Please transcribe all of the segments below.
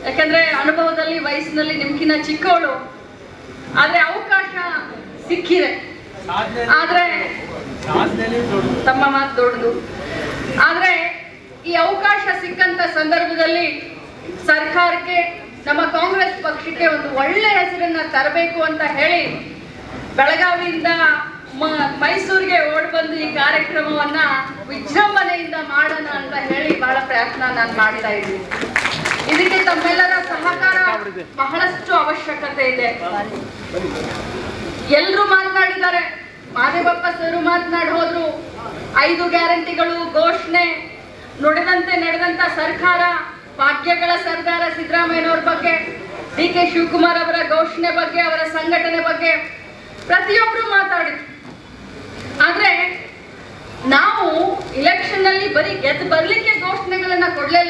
ಯಾಕಂದ್ರೆ ಅನುಭವದಲ್ಲಿ ವಯಸ್ಸಿನಲ್ಲಿ ನಿಮ್ಕಿನ್ನ ಚಿಕ್ಕವಳು ಆದ್ರೆ ಅವಕಾಶ ಸಿಕ್ಕಿದೆ ಆದ್ರೆ ತಮ್ಮ ಮಾತು ದೊಡ್ಡದು ಆದ್ರೆ ಈ ಅವಕಾಶ ಸಿಕ್ಕಂತ ಸಂದರ್ಭದಲ್ಲಿ ಸರ್ಕಾರಕ್ಕೆ ನಮ್ಮ ಕಾಂಗ್ರೆಸ್ ಪಕ್ಷಕ್ಕೆ ಒಂದು ಒಳ್ಳೆ ಹೆಸರನ್ನ ತರಬೇಕು ಅಂತ ಹೇಳಿ ಬೆಳಗಾವಿಯಿಂದ ಮ- ಮೈಸೂರಿಗೆ ಓಡ್ ಬಂದು ಈ ಕಾರ್ಯಕ್ರಮವನ್ನ ವಿಜೃಂಭಣೆಯಿಂದ ಮಾಡೋಣ ಅಂತ ಹೇಳಿ ಬಹಳ ಪ್ರಯತ್ನ ನಾನು ಮಾಡ್ತಾ ಇದ್ದೀನಿ ಇದಕ್ಕೆ ತಮ್ಮೆಲ್ಲರ ಸಹಕಾರ ಬಹಳಷ್ಟು ಅವಶ್ಯಕತೆ ಇದೆ ಎಲ್ರು ಮಾತನಾಡಿದ್ದಾರೆ ಮಾದೇವಪ್ಪ ಸರ್ ಮಾತನಾಡಿ ಹೋದ್ರು ಐದು ಗ್ಯಾರಂಟಿಗಳು ಘೋಷಣೆ ನುಡಿದಂತೆ ನಡೆದಂತ ಸರ್ಕಾರ ಭಾಗ್ಯಗಳ ಸರ್ದಾರ ಸಿದ್ದರಾಮಯ್ಯನವ್ರ ಬಗ್ಗೆ ಡಿ ಕೆ ಶಿವಕುಮಾರ್ ಅವರ ಘೋಷಣೆ ಬಗ್ಗೆ ಅವರ ಸಂಘಟನೆ ಬಗ್ಗೆ ಪ್ರತಿಯೊಬ್ರು ಮಾತಾಡಿದ್ರು ಆದ್ರೆ ನಾವು ಇಲೆಕ್ಷನ್ ಅಲ್ಲಿ ಬರೀ ಗೆದ್ದು ಬರ್ಲಿಕ್ಕೆ ಘೋಷಣೆಗಳನ್ನ ಕೊಡ್ಲಿಲ್ಲ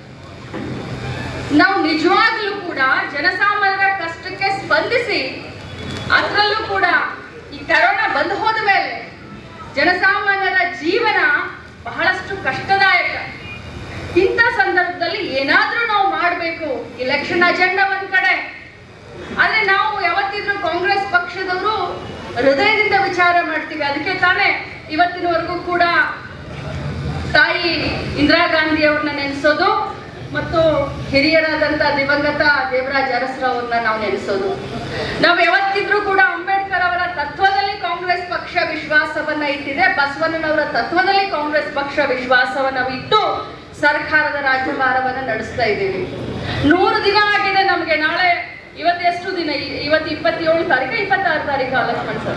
ನಾವು ನಿಜವಾಗ್ಲೂ ಕೂಡ ಜನಸಾಮಾನ್ಯರ ಕಷ್ಟಕ್ಕೆ ಸ್ಪಂದಿಸಿ ಅದರಲ್ಲೂ ಕೂಡ ಈ ಕರೋನಾ ಬಂದು ಹೋದ ಮೇಲೆ ಜನಸಾಮಾನ್ಯರ ಜೀವನ ಬಹಳಷ್ಟು ಕಷ್ಟದಾಯಕ ಇಂಥ ಸಂದರ್ಭದಲ್ಲಿ ಏನಾದ್ರೂ ನಾವು ಮಾಡಬೇಕು ಇಲೆಕ್ಷನ್ ಅಜೆಂಡಾ ಒಂದ್ ಕಡೆ ಆದ್ರೆ ನಾವು ಯಾವತ್ತಿದ್ರು ಕಾಂಗ್ರೆಸ್ ಪಕ್ಷದವರು ಹೃದಯದಿಂದ ವಿಚಾರ ಮಾಡ್ತೀವಿ ಅದಕ್ಕೆ ತಾನೇ ಇವತ್ತಿನವರೆಗೂ ಕೂಡ ತಾಯಿ ಇಂದಿರಾ ಗಾಂಧಿ ಅವ್ರನ್ನ ನೆನೆಸೋದು ಮತ್ತು ಹಿರಿಯರಾದಂತ ದಿವಂಗತ ದೇವರಾಜ್ ಅರಸರಾವ್ ಅವ್ರನ್ನ ನಾವು ನೆನೆಸೋದು ನಾವು ಯಾವತ್ತಿದ್ರೂ ಕೂಡ ಅಂಬೇಡ್ಕರ್ ಅವರ ತತ್ವದಲ್ಲಿ ಕಾಂಗ್ರೆಸ್ ಪಕ್ಷ ವಿಶ್ವಾಸವನ್ನ ಇಟ್ಟಿದೆ ಬಸವಣ್ಣನವರ ತತ್ವದಲ್ಲಿ ಕಾಂಗ್ರೆಸ್ ಪಕ್ಷ ವಿಶ್ವಾಸವನ್ನ ಇಟ್ಟು ಸರ್ಕಾರದ ರಾಜ್ಯಭಾರವನ್ನ ನಡೆಸ್ತಾ ಇದ್ದೀವಿ ನೂರು ದಿನ ಆಗಿದೆ ನಮ್ಗೆ ನಾಳೆ ಇವತ್ತು ಎಷ್ಟು ದಿನ ಇ- ಇವತ್ತು ಇಪ್ಪತ್ತೇಳು ತಾರೀಕು ಇಪ್ಪತ್ತಾರು ತಾರೀಕು ಲಕ್ಷ್ಮಣ್ ಸರ್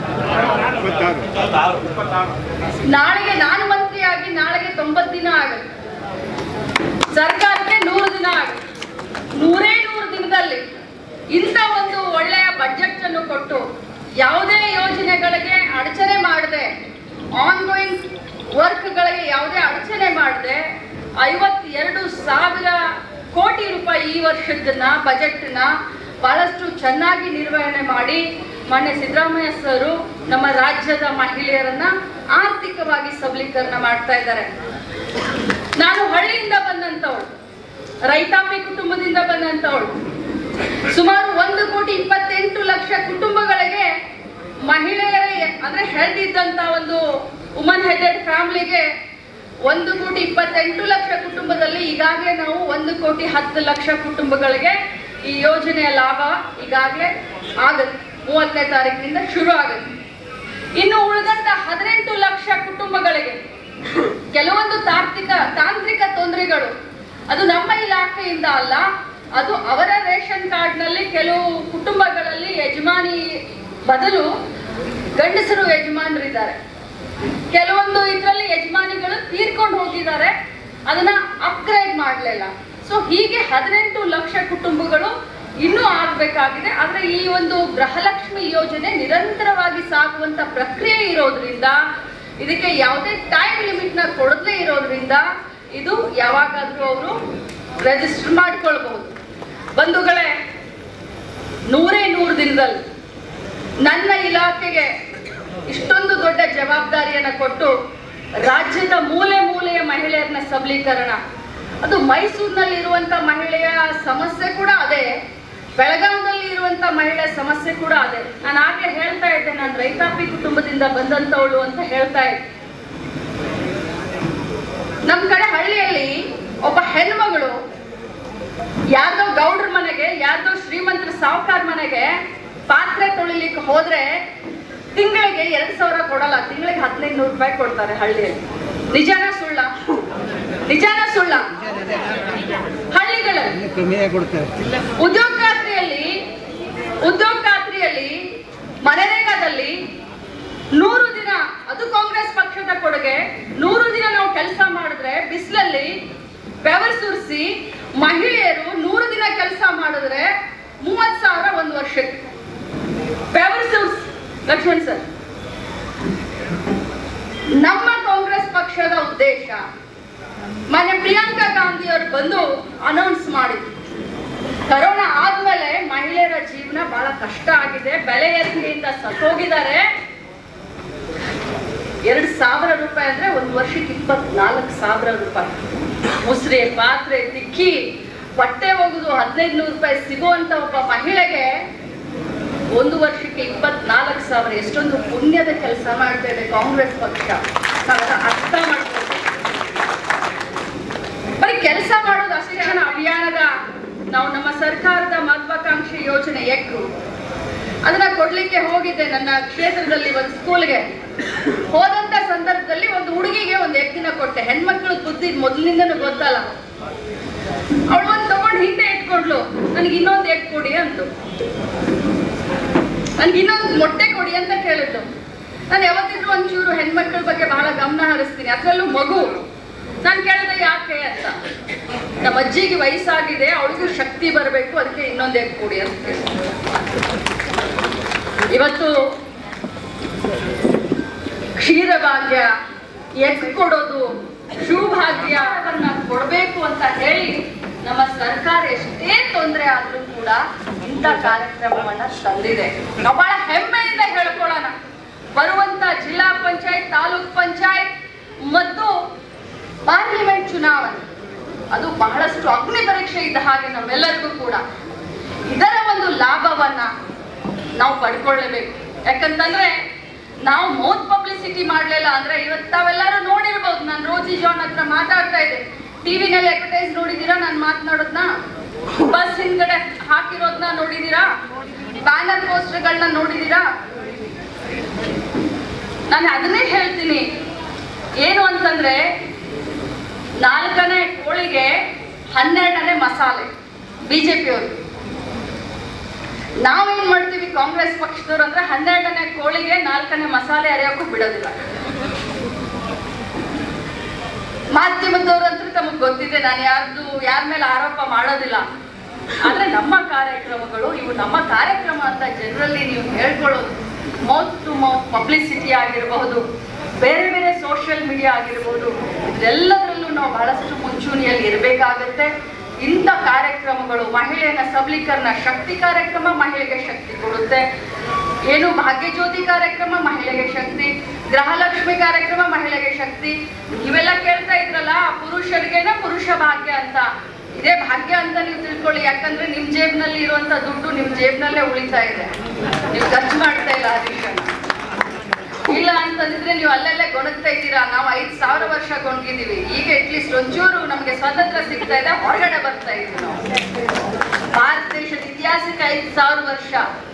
ನಾಳೆಗೆ ನಾನು ಮಂತ್ರಿಯಾಗಿ ನಾಳೆಗೆ ತೊಂಬತ್ತು ದಿನ ಆಗುತ್ತೆ ಸರ್ಕಾರಕ್ಕೆ ನೂರು ದಿನ ಆಗುತ್ತೆ ನೂರೇ ನೂರು ದಿನದಲ್ಲಿ ಇಂಥ ಒಂದು ಒಳ್ಳೆಯ ಬಜೆಟ್ ಅನ್ನು ಕೊಟ್ಟು ಯಾವುದೇ ಯೋಜನೆಗಳಿಗೆ ಅಡಚಣೆ ಮಾಡದೆ ಆನ್ ಗೋಯಿಂಗ್ ವರ್ಕ್ಗಳಿಗೆ ಯಾವುದೇ ಅಡಚಣೆ ಮಾಡದೆ ಐವತ್ತೆರಡು ಸಾವಿರ ಕೋಟಿ ರೂಪಾಯಿ ಈ ವರ್ಷದನ್ನ ಬಜೆಟ್ನ ಬಹಳಷ್ಟು ಚೆನ್ನಾಗಿ ನಿರ್ವಹಣೆ ಮಾಡಿ ಮಾನ್ಯ ಸಿದ್ದರಾಮಯ್ಯ ಸರು ನಮ್ಮ ರಾಜ್ಯದ ಮಹಿಳೆಯರನ್ನ ಆರ್ಥಿಕವಾಗಿ ಸಬಲೀಕರಣ ಮಾಡ್ತಾ ಇದ್ದಾರೆ ನಾನು ಹಳ್ಳಿಯಿಂದ ಬಂದಂತವಳು ರೈತಾಪಿ ಕುಟುಂಬದಿಂದ ಬಂದಂತವಳು ಸುಮಾರು ಒಂದು ಕೋಟಿ ಇಪ್ಪತ್ತೆಂಟು ಲಕ್ಷ ಕುಟುಂಬಗಳಿಗೆ ಮಹಿಳೆಯರೇ ಅಂದ್ರೆ ಹೆಡ್ ಇದ್ದಂತ ಒಂದು ವುಮನ್ ಹೆಡೆಡ್ ಫ್ಯಾಮಿಲಿಗೆ ಒಂದು ಕೋಟಿ ಇಪ್ಪತ್ತೆಂಟು ಲಕ್ಷ ಕುಟುಂಬದಲ್ಲಿ ಈಗಾಗಲೇ ನಾವು ಒಂದು ಕೋಟಿ ಹತ್ತು ಲಕ್ಷ ಕುಟುಂಬಗಳಿಗೆ ಈ ಯೋಜನೆಯ ಲಾಭ ಈಗಾಗಲೇ ಆಗುತ್ತೆ ಮೂವತ್ತನೇ ತಾರೀಕಿನಿಂದ ಶುರು ಆಗುತ್ತೆ ಇನ್ನು ಉಳಿದಂತ ಹದಿನೆಂಟು ಲಕ್ಷ ಕುಟುಂಬಗಳಿಗೆ ಕೆಲವೊಂದು ತಾಂತ್ರಿಕ ತಾಂತ್ರಿಕ ತೊಂದರೆಗಳು ಅದು ನಮ್ಮ ಇಲಾಖೆಯಿಂದ ಅಲ್ಲ ಅದು ಅವರ ರೇಷನ್ ಕಾರ್ಡ್ನಲ್ಲಿ ಕೆಲವು ಕುಟುಂಬಗಳಲ್ಲಿ ಯಜಮಾನಿ ಬದಲು ಗಂಡಸರು ಯಜಮಾನರಿದ್ದಾರೆ ಕೆಲವೊಂದು ಇದರಲ್ಲಿ ಯಜಮಾನಿಗಳು ತೀರ್ಕೊಂಡು ಹೋಗಿದ್ದಾರೆ ಅದನ್ನ ಅಪ್ಗ್ರೇಡ್ ಮಾಡಲಿಲ್ಲ ಸೊ ಹೀಗೆ ಹದಿನೆಂಟು ಲಕ್ಷ ಕುಟುಂಬಗಳು ಇನ್ನೂ ಆಗಬೇಕಾಗಿದೆ ಆದರೆ ಈ ಒಂದು ಗೃಹಲಕ್ಷ್ಮಿ ಯೋಜನೆ ನಿರಂತರವಾಗಿ ಸಾಗುವಂತ ಪ್ರಕ್ರಿಯೆ ಇರೋದ್ರಿಂದ ಇದಕ್ಕೆ ಯಾವುದೇ ಟೈಮ್ ಲಿಮಿಟ್ನ ಕೊಡದೇ ಇರೋದ್ರಿಂದ ಇದು ಯಾವಾಗಾದ್ರೂ ಅವರು ರಿಜಿಸ್ಟರ್ ಮಾಡ್ಕೊಳ್ಬಹುದು ಬಂಧುಗಳೇ ನೂರೇ ನೂರು ದಿನದಲ್ಲಿ ನನ್ನ ಇಲಾಖೆಗೆ ಇಷ್ಟೊಂದು ದೊಡ್ಡ ಜವಾಬ್ದಾರಿಯನ್ನು ಕೊಟ್ಟು ರಾಜ್ಯದ ಮೂಲೆ ಮೂಲೆಯ ಮಹಿಳೆಯರನ್ನ ಸಬಲೀಕರಣ ಅದು ಮೈಸೂರಿನಲ್ಲಿ ಇರುವಂತ ಮಹಿಳೆಯ ಸಮಸ್ಯೆ ಕೂಡ ಅದೇ ಬೆಳಗಾವಿನಲ್ಲಿ ಇರುವಂತ ಮಹಿಳೆಯ ಸಮಸ್ಯೆ ಕೂಡ ಅದೇ ನಾನು ಆಗ್ಲೇ ಹೇಳ್ತಾ ಇದ್ದೆ ನಾನು ರೈತಾಪಿ ಕುಟುಂಬದಿಂದ ಬಂದಂತವಳು ಅಂತ ಹೇಳ್ತಾ ಇದ್ದೆ ನಮ್ ಕಡೆ ಹಳ್ಳಿಯಲ್ಲಿ ಒಬ್ಬ ಹೆಣ್ಮಗಳು ಯಾರ್ದೋ ಗೌಡ್ರ ಮನೆಗೆ ಯಾರ್ದೋ ಶ್ರೀಮಂತರ ಸಾವುಕಾರ ಮನೆಗೆ ಪಾತ್ರೆ ತೊಳಿಲಿಕ್ಕೆ ಹೋದ್ರೆ ತಿಂಗಳಿಗೆ ಎರಡ್ ಸಾವಿರ ಕೊಡಲ್ಲ ತಿಂಗಳಿಗೆ ಹದಿನೈದು ನೂರು ರೂಪಾಯಿ ಕೊಡ್ತಾರೆ ಹಳ್ಳಿಯಲ್ಲಿ ನಿಜಾನ ಸುಳ್ಳ ನಿಜಾನ ಸುಳ್ಳ ಹಳ್ಳಿಗಳಲ್ಲಿ ಕಮ್ಮಿಯಾಗಿ ಕೊಡ್ತಾರೆ ಉದ್ಯೋಗ ಖಾತ್ರಿಯಲ್ಲಿ ಉದ್ಯೋಗ ಖಾತ್ರಿಯಲ್ಲಿ ಮನರೇಗಾದಲ್ಲಿ ನೂರು ದಿನ ಅದು ಕಾಂಗ್ರೆಸ್ ಪಕ್ಷದ ಕೊಡುಗೆ ನೂರು ದಿನ ನಾವು ಕೆಲಸ ಮಾಡಿದ್ರೆ ಬಿಸಿಲಲ್ಲಿ ಬೆವರು ಸುರಿಸಿ ಮಹಿಳೆಯರು ನೂರು ದಿನ ಕೆಲಸ ಮಾಡಿದ್ರೆ ಮೂವತ್ ಸಾವಿರ ಒಂದು ವರ್ಷಕ್ಕೆ ಬೆವರು ಸುರಿಸಿ ಲಕ್ಷ್ಮಣ್ ಸರ್ ನಮ್ಮ ಕಾಂಗ್ರೆಸ್ ಪಕ್ಷದ ಉದ್ದೇಶ ಮಾನ್ಯ ಪ್ರಿಯಾಂಕಾ ಗಾಂಧಿ ಅವರು ಬಂದು ಅನೌನ್ಸ್ ಮಾಡಿದ್ರು ಕರೋನಾ ಆದ್ಮೇಲೆ ಮಹಿಳೆಯರ ಜೀವನ ಬಹಳ ಕಷ್ಟ ಆಗಿದೆ ಬೆಲೆ ಏರಿಕೆಯಿಂದ ಸತ್ತೋಗಿದ್ದಾರೆ ಎರಡ್ ಸಾವಿರ ರೂಪಾಯಿ ಅಂದ್ರೆ ಒಂದು ವರ್ಷಕ್ಕೆ ಇಪ್ಪತ್ನಾಲ್ಕು ಸಾವಿರ ರೂಪಾಯಿ ಮುಸ್ರೆ ಪಾತ್ರೆ ತಿಕ್ಕಿ ಬಟ್ಟೆ ಒಗೆದು ಹದಿನೈದು ನೂರು ರೂಪಾಯಿ ಸಿಗುವಂತ ಒಬ್ಬ ಮಹಿಳೆಗೆ ಒಂದು ವರ್ಷಕ್ಕೆ ಇಪ್ಪತ್ನಾಲ್ಕು ಸಾವಿರ ಎಷ್ಟೊಂದು ಪುಣ್ಯದ ಕೆಲಸ ಮಾಡ್ತಾ ಇದೆ ಕಾಂಗ್ರೆಸ್ ಪಕ್ಷ ನಾವೆಲ್ಲ ಅರ್ಥ ಮಾಡ್ಬೇಕು ಬರೀ ಕೆಲಸ ಮಾಡೋದು ಅಷ್ಟೇ ಶಿಕ್ಷಣ ಅಭಿಯಾನದ ನಾವು ನಮ್ಮ ಸರ್ಕಾರದ ಮಹತ್ವಾಕಾಂಕ್ಷಿ ಯೋಜನೆ ಎಕ್ರು ಅದನ್ನ ಕೊಡ್ಲಿಕ್ಕೆ ಹೋಗಿದ್ದೆ ನನ್ನ ಕ್ಷೇತ್ರದಲ್ಲಿ ಒಂದು ಸ್ಕೂಲ್ಗೆ ಹೋದಂತ ಸಂದರ್ಭದಲ್ಲಿ ಒಂದು ಹುಡುಗಿಗೆ ಒಂದು ಎಗ್ಗಿನ ಕೊಟ್ಟೆ ಹೆಣ್ಮಕ್ಳು ಬುದ್ಧಿ ಮೊದಲಿಂದನೂ ಗೊತ್ತಲ್ಲ ಅವಳು ಒಂದು ತಗೊಂಡು ಹಿಂದೆ ಇಟ್ಕೊಂಡ್ಲು ನನಗೆ ಇನ್ನೊಂದು ಎಗ್ ಕೊಡಿ ಅಂದು ನನ್ಗೆ ಇನ್ನೊಂದು ಮೊಟ್ಟೆ ಕೊಡಿ ಅಂತ ಕೇಳಿದ್ಲು ನಾನು ಯಾವತ್ತಿದ್ರು ಒಂಚೂರು ಹೆಣ್ಮಕ್ಳ ಬಗ್ಗೆ ಬಹಳ ಗಮನ ಹರಿಸ್ತೀನಿ ಅದರಲ್ಲೂ ಮಗು ನಾನು ಕೇಳಿದೆ ಯಾಕೆ ಅಂತ ನಮ್ಮ ಅಜ್ಜಿಗೆ ವಯಸ್ಸಾಗಿದೆ ಅವಳಿಗೂ ಶಕ್ತಿ ಬರಬೇಕು ಅದಕ್ಕೆ ಇನ್ನೊಂದು ಎಗ್ ಕೊಡಿ ಅಂತ ಕೇಳಿದ್ಲು ಇವತ್ತು ಕ್ಷೀರಭಾಗ್ಯ ಎಗ್ ಕೊಡೋದು ಶುಭಾಗ್ಯವನ್ನ ಕೊಡಬೇಕು ಅಂತ ಹೇಳಿ ನಮ್ಮ ಸರ್ಕಾರ ಎಷ್ಟೇ ತೊಂದರೆ ಆದ್ರೂ ಕೂಡ ಇಂಥ ಕಾರ್ಯಕ್ರಮವನ್ನ ತಂದಿದೆ ನಾವು ಬಹಳ ಹೆಮ್ಮೆಯಿಂದ ಹೇಳ್ಕೊಳ್ಳೋಣ ಬರುವಂತ ಜಿಲ್ಲಾ ಪಂಚಾಯತ್ ತಾಲೂಕ್ ಪಂಚಾಯತ್ ಮತ್ತು ಪಾರ್ಲಿಮೆಂಟ್ ಚುನಾವಣೆ ಅದು ಬಹಳಷ್ಟು ಅಗ್ನಿ ಪರೀಕ್ಷೆ ಇದ್ದ ಹಾಗೆ ನಮ್ಮೆಲ್ಲರಿಗೂ ಕೂಡ ಇದರ ಒಂದು ಲಾಭವನ್ನ ನಾವು ಪಡ್ಕೊಳ್ಳೇಬೇಕು ಯಾಕಂತಂದ್ರೆ ನಾವು ಮೌತ್ ಪಬ್ಲಿಸಿಟಿ ಮಾಡ್ಲಿಲ್ಲ ಅಂದ್ರೆ ಇವತ್ತು ತಾವೆಲ್ಲರೂ ನೋಡಿರ್ಬೋದು ನಾನು ರೋಜಿ ಜಾನ್ ಹತ್ರ ಮಾತಾಡ್ತಾ ಇದ್ದೆ ಟಿವಿನಲ್ಲಿ ಅಡ್ವರ್ಟೈಸ್ ನೋಡಿದೀರಾ ನಾನು ಮಾತನಾಡೋದ್ನ ಬಸ್ ಹಿಂದ್ಗಡೆ ಹಾಕಿರೋದ್ನ ನೋಡಿದೀರಾ ಬ್ಯಾನರ್ ಪೋಸ್ಟರ್ಗಳನ್ನ ನೋಡಿದೀರಾ ನಾನು ಅದನ್ನೇ ಹೇಳ್ತೀನಿ ಏನು ಅಂತಂದ್ರೆ ನಾಲ್ಕನೇ ಕೋಳಿಗೆ ಹನ್ನೆರಡನೇ ಮಸಾಲೆ ಬಿಜೆಪಿಯವರು ನಾವೇನ್ ಮಾಡ್ತೀವಿ ಕಾಂಗ್ರೆಸ್ ಪಕ್ಷದವ್ರು ಅಂದ್ರೆ ಹನ್ನೆರಡನೇ ಕೋಳಿಗೆ ನಾಲ್ಕನೇ ಮಸಾಲೆ ಅರಿಯೋಕ್ಕೂ ಬಿಡೋದಿಲ್ಲ ಮಾಧ್ಯಮದವ್ರು ಅಂತೂ ತಮಗ್ ಗೊತ್ತಿದೆ ನಾನು ಯಾರ್ದು ಯಾರ ಮೇಲೆ ಆರೋಪ ಮಾಡೋದಿಲ್ಲ ಆದ್ರೆ ನಮ್ಮ ಕಾರ್ಯಕ್ರಮಗಳು ಇವು ನಮ್ಮ ಕಾರ್ಯಕ್ರಮ ಅಂತ ಜನರಲ್ಲಿ ನೀವು ಹೇಳ್ಕೊಳ್ಳೋದು ಮೌತ್ ಟು ಮೌತ್ ಪಬ್ಲಿಸಿಟಿ ಆಗಿರಬಹುದು ಬೇರೆ ಬೇರೆ ಸೋಷಿಯಲ್ ಮೀಡಿಯಾ ಆಗಿರ್ಬೋದು ಇದೆಲ್ಲದರಲ್ಲೂ ನಾವು ಬಹಳಷ್ಟು ಮುಂಚೂಣಿಯಲ್ಲಿ ಇರಬೇಕಾಗತ್ತೆ ಇಂಥ ಕಾರ್ಯಕ್ರಮಗಳು ಮಹಿಳೆಯನ್ನ ಸಬಲೀಕರಣ ಶಕ್ತಿ ಕಾರ್ಯಕ್ರಮ ಮಹಿಳೆಗೆ ಶಕ್ತಿ ಕೊಡುತ್ತೆ ಏನು ಭಾಗ್ಯಜ್ಯೋತಿ ಕಾರ್ಯಕ್ರಮ ಮಹಿಳೆಗೆ ಶಕ್ತಿ ಗೃಹಲಕ್ಷ್ಮಿ ಕಾರ್ಯಕ್ರಮ ಮಹಿಳೆಗೆ ಶಕ್ತಿ ಇವೆಲ್ಲ ಕೇಳ್ತಾ ಇದ್ರಲ್ಲ ಪುರುಷರಿಗೇನ ಪುರುಷ ಭಾಗ್ಯ ಅಂತ ಇದೇ ಭಾಗ್ಯ ಅಂತ ನೀವು ತಿಳ್ಕೊಳ್ಳಿ ಯಾಕಂದ್ರೆ ನಿಮ್ ಜೇಬ್ನಲ್ಲಿ ಇರುವಂತ ದುಡ್ಡು ನಿಮ್ ಜೇಬ್ನಲ್ಲೇ ಉಳಿತಾ ಇದೆ ನೀವು ಖರ್ಚು ಮಾಡ್ತಾ ಇಲ್ಲ ಹರೀಶಣ್ಣ ಇಲ್ಲ ಅಂತಂದಿದ್ರೆ ನೀವು ಅಲ್ಲೆಲ್ಲೇ ಗೊಣಗ್ತಾ ಇದ್ದೀರಾ ನಾವು ಐದ್ ಸಾವಿರ ವರ್ಷ ಗೊಣಗಿದೀವಿ ಈಗ ಅಟ್ಲೀಸ್ಟ್ ಒಂಚೂರು ನಮಗೆ ಸ್ವಾತಂತ್ರ್ಯ ಸಿಗ್ತಾ ಇದೆ ಹೊರಗಡೆ ಬರ್ತಾ ಇದ್ದೀವಿ ನಾವು ಭಾರತ ದೇಶದ ಇತಿಹಾಸಕ್ಕೆ ಐದ್ ಸಾವಿರ ವರ್ಷ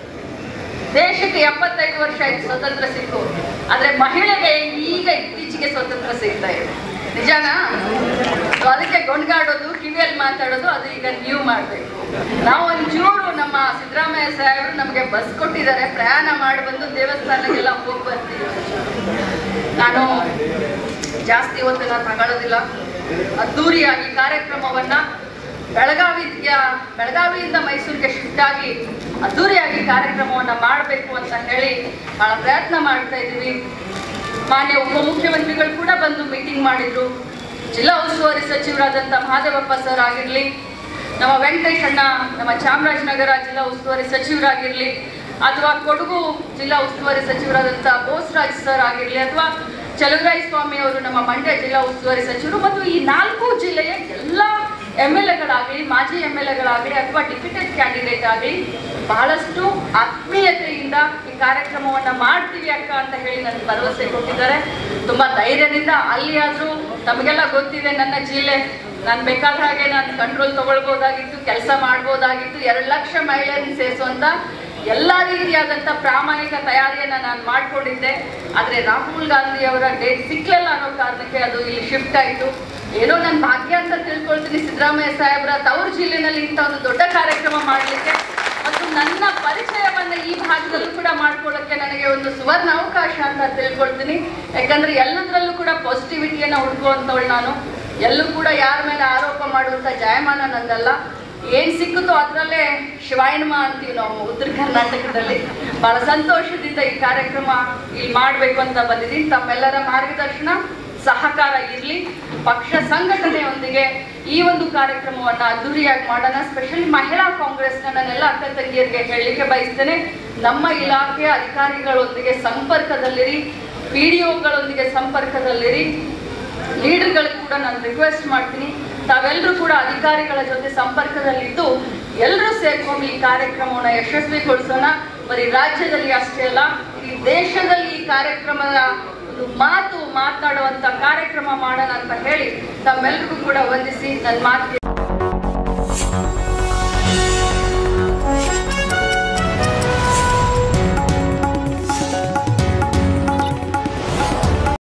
ದೇಶಕ್ಕೆ ಎಪ್ಪತ್ತೈದು ವರ್ಷ ಆಯ್ತು ಸ್ವತಂತ್ರ ಸಿಕ್ಕು ಆದ್ರೆ ಮಹಿಳೆಗೆ ಈಗ ಇತ್ತೀಚೆಗೆ ಸ್ವತಂತ್ರ ಸಿಗ್ತಾ ಇದೆ ನಿಜಾನಾ So ಅದಕ್ಕೆ ಗೊಣಗಾಡೋದು ಕಿವಿಯಲ್ಲಿ ಮಾತಾಡೋದು ಅದು ಈಗ ನೀವು ಮಾಡ್ಬೇಕು ನಾವು ಒಂಚೂರು ನಮ್ಮ ಸಿದ್ದರಾಮಯ್ಯ ಸಾಹೇಬರು ನಮಗೆ ಬಸ್ ಕೊಟ್ಟಿದ್ದಾರೆ ಪ್ರಯಾಣ ಮಾಡಿ ಬಂದು ದೇವಸ್ಥಾನಕ್ಕೆಲ್ಲ ಹೋಗಿ ಬರ್ತೀವಿ ನಾನು ಜಾಸ್ತಿ ಹೊತ್ತೆಲ್ಲ ತಗೊಳ್ಳೋದಿಲ್ಲ ಅದ್ದೂರಿಯಾಗಿ ಕಾರ್ಯಕ್ರಮವನ್ನ ಬೆಳಗಾವಿಯ ಬೆಳಗಾವಿಯಿಂದ ಮೈಸೂರಿಗೆ ಶಿಫ್ಟ್ ಆಗಿ ಅದ್ದೂರಿಯಾಗಿ ಕಾರ್ಯಕ್ರಮವನ್ನ ಮಾಡಬೇಕು ಅಂತ ಹೇಳಿ ಬಹಳ ಪ್ರಯತ್ನ ಮಾಡ್ತಾ ಇದ್ದೀವಿ ಮಾನ್ಯ ಉಪಮುಖ್ಯಮಂತ್ರಿಗಳು ಕೂಡ ಬಂದು ಮೀಟಿಂಗ್ ಮಾಡಿದ್ರು ಜಿಲ್ಲಾ ಉಸ್ತುವಾರಿ ಸಚಿವರಾದಂಥ ಮಹಾದೇವಪ್ಪ ಸರ್ ಆಗಿರಲಿ ನಮ್ಮ ವೆಂಕಟೇಶ್ ಅಣ್ಣ ನಮ್ಮ ಚಾಮರಾಜನಗರ ಜಿಲ್ಲಾ ಉಸ್ತುವಾರಿ ಸಚಿವರಾಗಿರಲಿ ಅಥವಾ ಕೊಡಗು ಜಿಲ್ಲಾ ಉಸ್ತುವಾರಿ ಸಚಿವರಾದಂಥ ಬೋಸ್ರಾಜ್ ಸರ್ ಆಗಿರಲಿ ಅಥವಾ ಚಲುವರಾಯ ಸ್ವಾಮಿ ಅವರು ನಮ್ಮ ಮಂಡ್ಯ ಜಿಲ್ಲಾ ಉಸ್ತುವಾರಿ ಸಚಿವರು ಮತ್ತು ಈ ನಾಲ್ಕು ಜಿಲ್ಲೆಯ ಎಲ್ಲ ಎಮ್ ಎಲ್ ಎಗಳಾಗಲಿ ಮಾಜಿ ಎಮ್ ಎಲ್ ಎಗಳಾಗಲಿ ಅಥವಾ ಡಿಪ್ಯೂಟೆಡ್ ಕ್ಯಾಂಡಿಡೇಟ್ ಆಗಲಿ ಬಹಳಷ್ಟು ಆತ್ಮೀಯತೆಯಿಂದ ಈ ಕಾರ್ಯಕ್ರಮವನ್ನ ಮಾಡ್ತೀವಿ ಅಕ್ಕ ಅಂತ ಹೇಳಿ ನನಗೆ ಭರವಸೆ ಕೊಟ್ಟಿದ್ದಾರೆ ತುಂಬಾ ಧೈರ್ಯದಿಂದ ಅಲ್ಲಿ ಆದ್ರೂ ತಮಗೆಲ್ಲ ಗೊತ್ತಿದೆ ನನ್ನ ಜಿಲ್ಲೆ ನಾನು ಬೇಕಾದ ಹಾಗೆ ನಾನು ಕಂಟ್ರೋಲ್ ತಗೊಳ್ಬೋದಾಗಿತ್ತು ಕೆಲಸ ಮಾಡ್ಬೋದಾಗಿತ್ತು ಎರಡು ಲಕ್ಷ ಮಹಿಳೆಯರನ್ನು ಸೇರಿಸುವಂತ ಎಲ್ಲಾ ರೀತಿಯಾದಂತ ಪ್ರಾಮಾಣಿಕ ತಯಾರಿಯನ್ನ ನಾನು ಮಾಡ್ಕೊಂಡಿದ್ದೆ ಆದ್ರೆ ರಾಹುಲ್ ಗಾಂಧಿ ಅವರ ಡೇಟ್ ಸಿಕ್ಲಲ್ಲ ಅನ್ನೋ ಕಾರಣಕ್ಕೆ ಅದು ಇಲ್ಲಿ ಶಿಫ್ಟ್ ಆಯಿತು ಏನೋ ನನ್ನ ಭಾಗ್ಯ ಅಂತ ತಿಳ್ಕೊಳ್ತೀನಿ ಸಿದ್ದರಾಮಯ್ಯ ಸಾಹೇಬ್ರ ತವರು ಜಿಲ್ಲೆನಲ್ಲಿ ಇಂಥ ಒಂದು ದೊಡ್ಡ ಕಾರ್ಯಕ್ರಮ ಮಾಡಲಿಕ್ಕೆ ಮತ್ತು ನನ್ನ ಪರಿಚಯವನ್ನ ಈ ಭಾಗದಲ್ಲೂ ಕೂಡ ಮಾಡ್ಕೊಳ್ಳೋಕೆ ನನಗೆ ಒಂದು ಸುವರ್ಣ ಅವಕಾಶ ಅಂತ ತಿಳ್ಕೊಳ್ತೀನಿ ಯಾಕಂದ್ರೆ ಎಲ್ಲದರಲ್ಲೂ ಕೂಡ ಪಾಸಿಟಿವಿಟಿಯನ್ನ ಹುಡುಕುವಂಥವಳು ನಾನು ಎಲ್ಲೂ ಕೂಡ ಯಾರ ಮೇಲೆ ಆರೋಪ ಮಾಡುವಂತ ಜಾಯಮಾನ ನಂದಲ್ಲ ಏನ್ ಸಿಕ್ಕುತ್ತೋ ಅದರಲ್ಲೇ ಶಿವಾಯನಮ ಅಂತೀವಿ ನಾವು ಉತ್ತರ ಕರ್ನಾಟಕದಲ್ಲಿ ಬಹಳ ಸಂತೋಷದಿಂದ ಈ ಕಾರ್ಯಕ್ರಮ ಇಲ್ಲಿ ಮಾಡಬೇಕು ಅಂತ ಬಂದಿದ್ದೀನಿ ತಮ್ಮೆಲ್ಲರ ಮಾರ್ಗದರ್ಶನ ಸಹಕಾರ ಇರಲಿ ಪಕ್ಷ ಸಂಘಟನೆಯೊಂದಿಗೆ ಈ ಒಂದು ಕಾರ್ಯಕ್ರಮವನ್ನ ಅದ್ದೂರಿಯಾಗಿ ಮಾಡೋಣ ಸ್ಪೆಷಲಿ ಮಹಿಳಾ ಕಾಂಗ್ರೆಸ್ನ ನನ್ನೆಲ್ಲ ಅಕ್ಕ ತಂಗಿಯರಿಗೆ ಹೇಳಲಿಕ್ಕೆ ಬಯಸ್ತೇನೆ ನಮ್ಮ ಇಲಾಖೆಯ ಅಧಿಕಾರಿಗಳೊಂದಿಗೆ ಸಂಪರ್ಕದಲ್ಲಿರಿ ಪಿ ಡಿ ಒಗಳೊಂದಿಗೆ ಸಂಪರ್ಕದಲ್ಲಿರಿ ಲೀಡರ್ಗಳಿಗೆ ಕೂಡ ನಾನು ರಿಕ್ವೆಸ್ಟ್ ಮಾಡ್ತೀನಿ ತಾವೆಲ್ಲರೂ ಕೂಡ ಅಧಿಕಾರಿಗಳ ಜೊತೆ ಸಂಪರ್ಕದಲ್ಲಿದ್ದು ಎಲ್ಲರೂ ಸೇರ್ಕೊಂಡು ಈ ಕಾರ್ಯಕ್ರಮವನ್ನು ಯಶಸ್ವಿಗೊಳಿಸೋಣ ಬರೀ ರಾಜ್ಯದಲ್ಲಿ ಅಷ್ಟೇ ಅಲ್ಲ ಈ ದೇಶದಲ್ಲಿ ಈ ಕಾರ್ಯಕ್ರಮದ ಒಂದು ಮಾತು ಮಾತಾಡುವಂತ ಕಾರ್ಯಕ್ರಮ ಮಾಡೋಣ ಅಂತ ಹೇಳಿ ತಮ್ಮೆಲ್ರಿಗೂ ಕೂಡ ವಂದಿಸಿ ನನ್ನ ಮಾತಿಗೆ